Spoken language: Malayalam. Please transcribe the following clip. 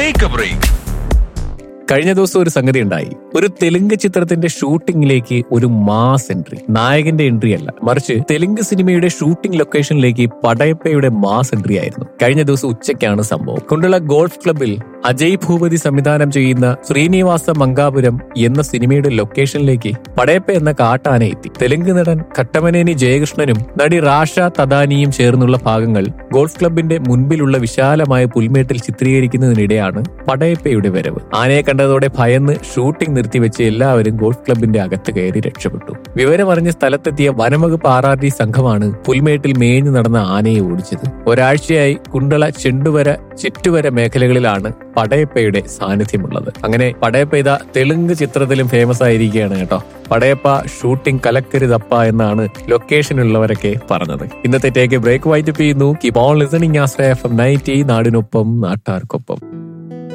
ടേക്ക് എ ബ്രേക്ക് കഴിഞ്ഞ ദിവസം ഒരു സംഗതി ഉണ്ടായി ഒരു തെലുങ്ക് ചിത്രത്തിന്റെ ഷൂട്ടിംഗിലേക്ക് ഒരു മാസ് എൻട്രി നായകന്റെ എൻട്രി അല്ല മറിച്ച് തെലുങ്ക് സിനിമയുടെ ഷൂട്ടിംഗ് ലൊക്കേഷനിലേക്ക് പടയപ്പയുടെ മാസ് എൻട്രി ആയിരുന്നു കഴിഞ്ഞ ദിവസം ഉച്ചയ്ക്കാണ് സംഭവം കൊണ്ടുള്ള ഗോൾഫ് ക്ലബിൽ അജയ് ഭൂപതി സംവിധാനം ചെയ്യുന്ന ശ്രീനിവാസ മങ്കാപുരം എന്ന സിനിമയുടെ ലൊക്കേഷനിലേക്ക് പടയപ്പ എന്ന കാട്ടാന എത്തി തെലുങ്ക് നടൻ കട്ടമനേനി ജയകൃഷ്ണനും നടി റാഷ തദാനിയും ചേർന്നുള്ള ഭാഗങ്ങൾ ഗോൾഫ് ക്ലബിന്റെ മുൻപിലുള്ള വിശാലമായ പുൽമേട്ടിൽ ചിത്രീകരിക്കുന്നതിനിടെയാണ് പടയപ്പയുടെ വരവ് ആനയെ കണ്ടതോടെ ഭയന്ന് ഷൂട്ടിംഗ് നിർത്തിവെച്ച് എല്ലാവരും ഗോൾഫ് ക്ലബിന്റെ അകത്ത് കയറി രക്ഷപ്പെട്ടു വിവരമറിഞ്ഞ സ്ഥലത്തെത്തിയ വനംവകുപ്പ് ആർ ആർ ഡി സംഘമാണ് പുൽമേട്ടിൽ മേഞ്ഞു നടന്ന ആനയെ ഓടിച്ചത് ഒരാഴ്ചയായി കുണ്ടള ചെണ്ടുവര ചുറ്റുവര മേഖലകളിലാണ് പടയപ്പയുടെ സാന്നിധ്യമുള്ളത് അങ്ങനെ പടയപ്പ ഇതാ തെലുങ്ക് ചിത്രത്തിലും ഫേമസ് ആയിരിക്കുകയാണ് കേട്ടോ പടയപ്പ ഷൂട്ടിംഗ് കലക്കരുതപ്പ എന്നാണ് ലൊക്കേഷനുള്ളവരൊക്കെ പറഞ്ഞത് ഇന്നത്തെ ടേക്ക് ബ്രേക്ക് വൈറ്റ് ചെയ്യുന്നു കീപ് ഓൺ ലിസണിംഗ് ആശ്രയ എഫ് എം നയൻറ്റി നാടിനൊപ്പം നാട്ടാർക്കൊപ്പം